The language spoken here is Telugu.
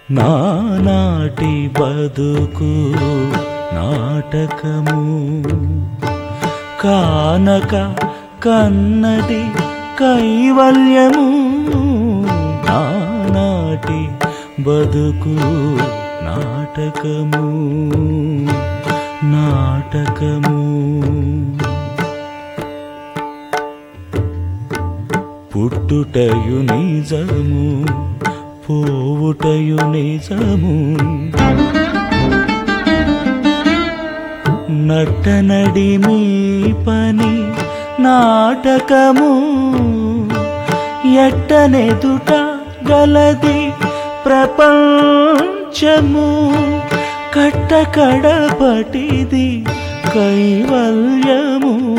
నానాటి బతుకు నాటకము కానక కన్నది కైవల్యము నానాటి బతుకు నాటకము నాటకము పుట్టుటయు నిజము పోవుటయు నిజము నట్టనడి మీ పని నాటకము ఎట్టనెదుట గలది ప్రపంచము కట్టకడపటిది కైవల్యము